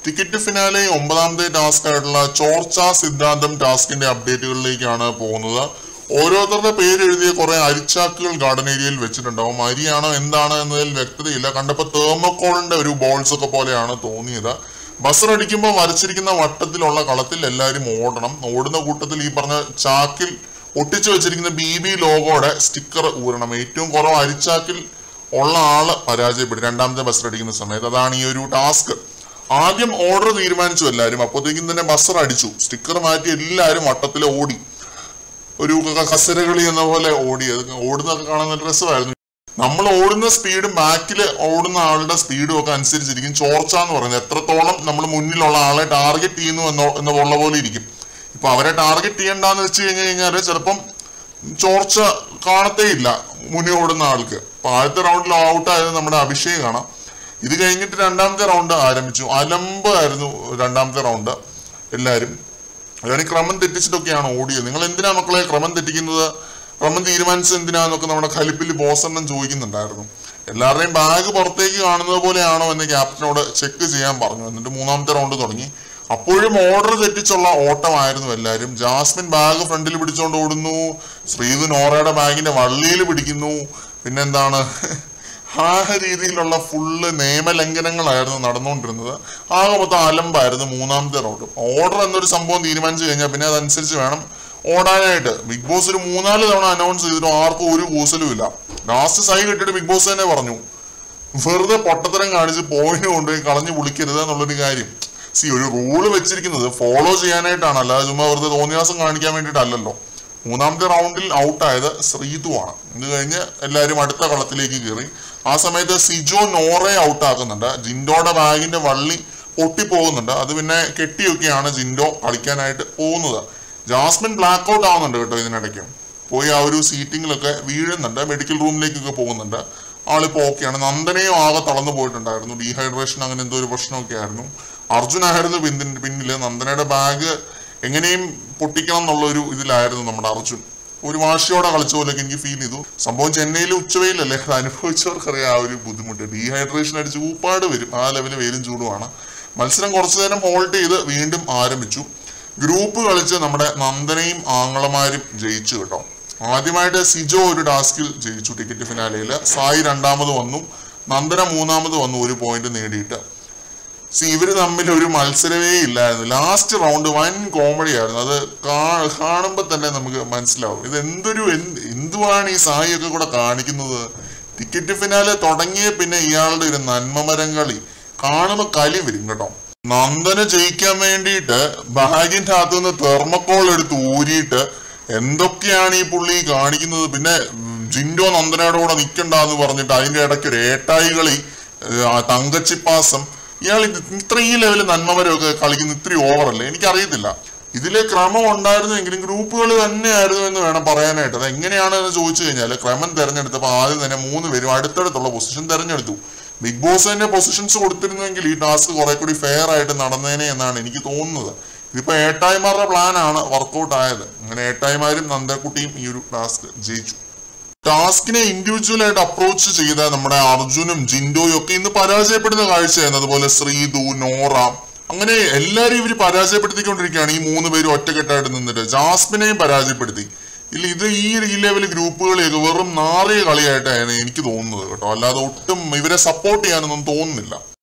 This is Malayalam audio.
ടിക്കറ്റ് ഫിനാലെ ഒമ്പതാമത്തെ ടാസ്ക് ആയിട്ടുള്ള ചോർച്ച സിദ്ധാന്തം ടാസ്കിന്റെ അപ്ഡേറ്റുകളിലേക്കാണ് പോകുന്നത് ഓരോരുത്തരുടെ പേര് എഴുതിയ കുറെ അരിച്ചാക്കുകൾ ഗാർഡൻ ഏരിയയിൽ വെച്ചിട്ടുണ്ടാവും അരിയാണോ എന്താണ് എന്നതിൽ വ്യക്തതയില്ല കണ്ടപ്പോൾ തേർമോക്കോളിന്റെ ഒരു ബോൾസ് ഒക്കെ പോലെയാണ് തോന്നിയത് ബസർ അടിക്കുമ്പോൾ വരച്ചിരിക്കുന്ന വട്ടത്തിലുള്ള കളത്തിൽ എല്ലാവരും ഓടണം ഓടുന്ന കൂട്ടത്തിൽ ഈ പറഞ്ഞ ചാക്കിൽ ഒട്ടിച്ചു വെച്ചിരിക്കുന്ന ബി ബി ലോഗോയുടെ സ്റ്റിക്കർ ഊരണം ഏറ്റവും കുറവ് അരിച്ചാക്കിൽ ഉള്ള ആള് പരാജയപ്പെടും രണ്ടാമത്തെ ബസർ അടിക്കുന്ന സമയത്ത് അതാണ് ഈ ഒരു ടാസ്ക് ആദ്യം ഓർഡർ തീരുമാനിച്ചു എല്ലാവരും അപ്പോഴത്തേക്കും തന്നെ ബസർ അടിച്ചു സ്റ്റിക്കർ മാറ്റി എല്ലാവരും വട്ടത്തിൽ ഓടി ഒരു ക- കസരകളി എന്ന പോലെ ഓടി അത് ഓടുന്നതൊക്കെ കാണാൻ നല്ല രസമായിരുന്നു നമ്മൾ ഓടുന്ന സ്പീഡും ബാക്കിൽ ഓടുന്ന ആളുടെ സ്പീഡും ഒക്കെ അനുസരിച്ചിരിക്കും ചോർച്ച എന്ന് പറയുന്നത് എത്രത്തോളം നമ്മൾ മുന്നിലുള്ള ആളെ ടാർഗറ്റ് ചെയ്യുന്നു എന്നോ എന്ന് ഉള്ള പോലെ ഇരിക്കും ഇപ്പൊ അവരെ ടാർഗറ്റ് ചെയ്യണ്ടെന്ന് വെച്ച് കഴിഞ്ഞ് കഴിഞ്ഞാൽ ചിലപ്പം ചോർച്ച കാണത്തേ ഇല്ല മുന്നിൽ ഓടുന്ന ആൾക്ക് അപ്പൊ ആദ്യത്തെ റൗണ്ടിൽ ഔട്ട് ആയത് നമ്മുടെ അഭിഷേകാണ് ഇത് കഴിഞ്ഞിട്ട് രണ്ടാമത്തെ റൗണ്ട് ആരംഭിച്ചു അലമ്പ് ആയിരുന്നു രണ്ടാമത്തെ റൗണ്ട് എല്ലാരും അതാണ് ഈ ക്രമം തെറ്റിച്ചിട്ടൊക്കെയാണ് ഓടിയത് നിങ്ങൾ എന്തിനാ മക്കളെ ക്രമം തെറ്റിക്കുന്നത് ക്രമം തീരുമാനിച്ചത് എന്തിനാന്നൊക്കെ നമ്മുടെ ഖലിപ്പിൽ ബോസെണ്ണം ചോദിക്കുന്നുണ്ടായിരുന്നു എല്ലാവരുടെയും ബാഗ് പുറത്തേക്ക് കാണുന്നത് പോലെയാണോ എന്ന് ക്യാപ്റ്റനോട് ചെക്ക് ചെയ്യാൻ പറഞ്ഞു എന്നിട്ട് മൂന്നാമത്തെ റൗണ്ട് തുടങ്ങി അപ്പോഴും ഓർഡർ തെറ്റിച്ചുള്ള ഓട്ടമായിരുന്നു എല്ലാവരും ജാസ്മിൻ ബാഗ് ഫ്രണ്ടിൽ പിടിച്ചോണ്ട് ഓടുന്നു ശ്രീതു നോറയുടെ ബാഗിന്റെ വള്ളിയിൽ പിടിക്കുന്നു പിന്നെന്താണ് ആ രീതിയിലുള്ള ഫുള്ള് നിയമലംഘനങ്ങളായിരുന്നു നടന്നുകൊണ്ടിരുന്നത് ആകെ മൊത്തം അലമ്പായിരുന്നു മൂന്നാമത്തെ റൗണ്ട് ഓർഡർ എന്നൊരു സംഭവം തീരുമാനിച്ചു കഴിഞ്ഞാൽ പിന്നെ അതനുസരിച്ച് വേണം ഓടാനായിട്ട് ബിഗ് ബോസ് ഒരു മൂന്നാല് തവണ അനൗൺസ് ചെയ്തിട്ടും ആർക്കും ഒരു കൂസലും ഇല്ല ലാസ്റ്റ് സൈ കിട്ടിയിട്ട് ബിഗ് ബോസ് തന്നെ പറഞ്ഞു വെറുതെ പൊട്ടത്തരം കാണിച്ച് പോയിന്റ് കൊണ്ടുപോയി കളഞ്ഞു വിളിക്കരുത് എന്നുള്ളൊരു കാര്യം സി ഒരു റൂള് വെച്ചിരിക്കുന്നത് ഫോളോ ചെയ്യാനായിട്ടാണ് അല്ലാതെ ചുമ്മാ വെറുതെ തോന്നിയാസം കാണിക്കാൻ വേണ്ടിയിട്ടല്ലല്ലോ മൂന്നാമത്തെ റൗണ്ടിൽ ഔട്ടായത് ശ്രീതുവാണ് ഇത് കഴിഞ്ഞ് എല്ലാവരും അടുത്ത കളത്തിലേക്ക് കയറി ആ സമയത്ത് സിജോ നോറയെ ഔട്ടാക്കുന്നുണ്ട് ജിൻഡോയുടെ ബാഗിന്റെ വള്ളി പൊട്ടിപ്പോകുന്നുണ്ട് അത് പിന്നെ കെട്ടിയൊക്കെയാണ് ജിൻഡോ കളിക്കാനായിട്ട് പോകുന്നത് ജാസ്മിൻ ബ്ലാക്ക് ഔട്ട് ആവുന്നുണ്ട് കേട്ടോ ഇതിനിടയ്ക്ക് പോയി ആ ഒരു സീറ്റിങ്ങിലൊക്കെ വീഴുന്നുണ്ട് മെഡിക്കൽ റൂമിലേക്കൊക്കെ പോകുന്നുണ്ട് ആളിപ്പോ ഓക്കെയാണ് നന്ദനയും ആകെ തളർന്നു പോയിട്ടുണ്ടായിരുന്നു ഡീഹൈഡ്രേഷൻ അങ്ങനെ എന്തോ ഒരു പ്രശ്നമൊക്കെ ആയിരുന്നു അർജുനായിരുന്നു പിന്നിൽ പിന്നില് നന്ദനയുടെ ബാഗ് എങ്ങനെയും പൊട്ടിക്കണം എന്നുള്ള ഒരു ഇതിലായിരുന്നു നമ്മുടെ അർജുൻ ഒരു വാശിയോടെ കളിച്ച പോലെയൊക്കെ എനിക്ക് ഫീൽ ചെയ്തു സംഭവം ചെന്നൈയിൽ ഉച്ചവെയിലല്ലേ അത് അനുഭവിച്ചവർക്കറിയാം ആ ഒരു ബുദ്ധിമുട്ട് ഡീഹൈഡ്രേഷൻ അടിച്ച് ഊപ്പാട് വരും ആ ലെവല് വെയിലും ചൂടുമാണ് മത്സരം കുറച്ചു നേരം ഹോൾഡ് ചെയ്ത് വീണ്ടും ആരംഭിച്ചു ഗ്രൂപ്പ് കളിച്ച് നമ്മുടെ നന്ദനയും ആങ്ങളമാരും ജയിച്ചു കേട്ടോ ആദ്യമായിട്ട് സിജോ ഒരു ടാസ്കിൽ ജയിച്ചു ടിക്കറ്റ് ഫിനാലയില് സായി രണ്ടാമത് വന്നു നന്ദന മൂന്നാമത് വന്നു ഒരു പോയിന്റ് നേടിയിട്ട് സി ഇവര് തമ്മിൽ ഒരു മത്സരമേ ഇല്ലായിരുന്നു ലാസ്റ്റ് റൗണ്ട് വൻ കോമഡി ആയിരുന്നു അത് കാ- കാണുമ്പോ തന്നെ നമുക്ക് മനസ്സിലാവും ഇത് എന്തൊരു എന്ത് എന്തുവാണ് ഈ സായിയൊക്കെ കൂടെ കാണിക്കുന്നത് ടിക്കറ്റ് ഫിനാലെ തുടങ്ങിയ പിന്നെ ഇയാളുടെ ഒരു നന്മമരം കളി കാണുമ്പോ കലി വരും കേട്ടോ നന്ദന ജയിക്കാൻ വേണ്ടിയിട്ട് ബാഗിന്റെ അകത്തു നിന്ന് തെർമക്കോൾ എടുത്ത് ഊരിയിട്ട് എന്തൊക്കെയാണ് ഈ പുള്ളി കാണിക്കുന്നത് പിന്നെ ഉം, ജിൻഡോ നന്ദനയുടെ കൂടെ നിൽക്കണ്ടെന്ന് പറഞ്ഞിട്ട് അതിന്റെ ഇടയ്ക്ക് ഒരു ഏട്ടായി കളി ഏഹ്, ആ തങ്കച്ചിപ്പാസം ഇയാൾ ഇത് ഇത്ര ഈ ലെവലിൽ നന്മവരമൊക്കെ കളിക്കുന്ന ഇത്രയും ഓവറല്ലേ എനിക്കറിയത്തില്ല ഇതിലെ ക്രമം ഉണ്ടായിരുന്നെങ്കിലും ഗ്രൂപ്പുകൾ തന്നെയായിരുന്നു എന്ന് വേണം പറയാനായിട്ട് അത് എങ്ങനെയാണ് എന്ന് ചോദിച്ചു കഴിഞ്ഞാൽ ക്രമം തെരഞ്ഞെടുത്തപ്പോൾ ആദ്യം തന്നെ മൂന്ന് പേരും അടുത്തടുത്തുള്ള പൊസിഷൻ തെരഞ്ഞെടുത്തു ബിഗ് ബോസ് തന്നെ പൊസിഷൻസ് കൊടുത്തിരുന്നെങ്കിൽ ഈ ടാസ്ക് കുറെ കൂടി ഫെയർ ആയിട്ട് നടന്നേനെ എന്നാണ് എനിക്ക് തോന്നുന്നത് ഇതിപ്പോ ഏട്ടായിമാരുടെ പ്ലാനാണ് വർക്കൗട്ട് ആയത് അങ്ങനെ ഏട്ടായിമാരും നന്ദക്കുട്ടിയും ഈ ഒരു ടാസ്ക് ജയിച്ചു ടാസ്കിനെ ഇൻഡിവിജ്വൽ ആയിട്ട് അപ്രോച്ച് ചെയ്ത നമ്മുടെ അർജുനും ജിൻഡോയും ഒക്കെ ഇന്ന് പരാജയപ്പെടുന്ന കാഴ്ചയായിരുന്നു അതുപോലെ ശ്രീതു നോറ അങ്ങനെ എല്ലാരെയും ഇവര് പരാജയപ്പെടുത്തിക്കൊണ്ടിരിക്കുകയാണ് ഈ മൂന്ന് പേരും ഒറ്റക്കെട്ടായിട്ട് നിന്നിട്ട് ജാസ്മിനെയും പരാജയപ്പെടുത്തി ഇല്ല ഇത് ഈ ഈ ലെവൽ ഗ്രൂപ്പുകളെയൊക്കെ വെറും നാറിയ കളിയായിട്ടാണ് എനിക്ക് തോന്നുന്നത് കേട്ടോ അല്ലാതെ ഒട്ടും ഇവരെ സപ്പോർട്ട് ചെയ്യാനൊന്നും തോന്നുന്നില്ല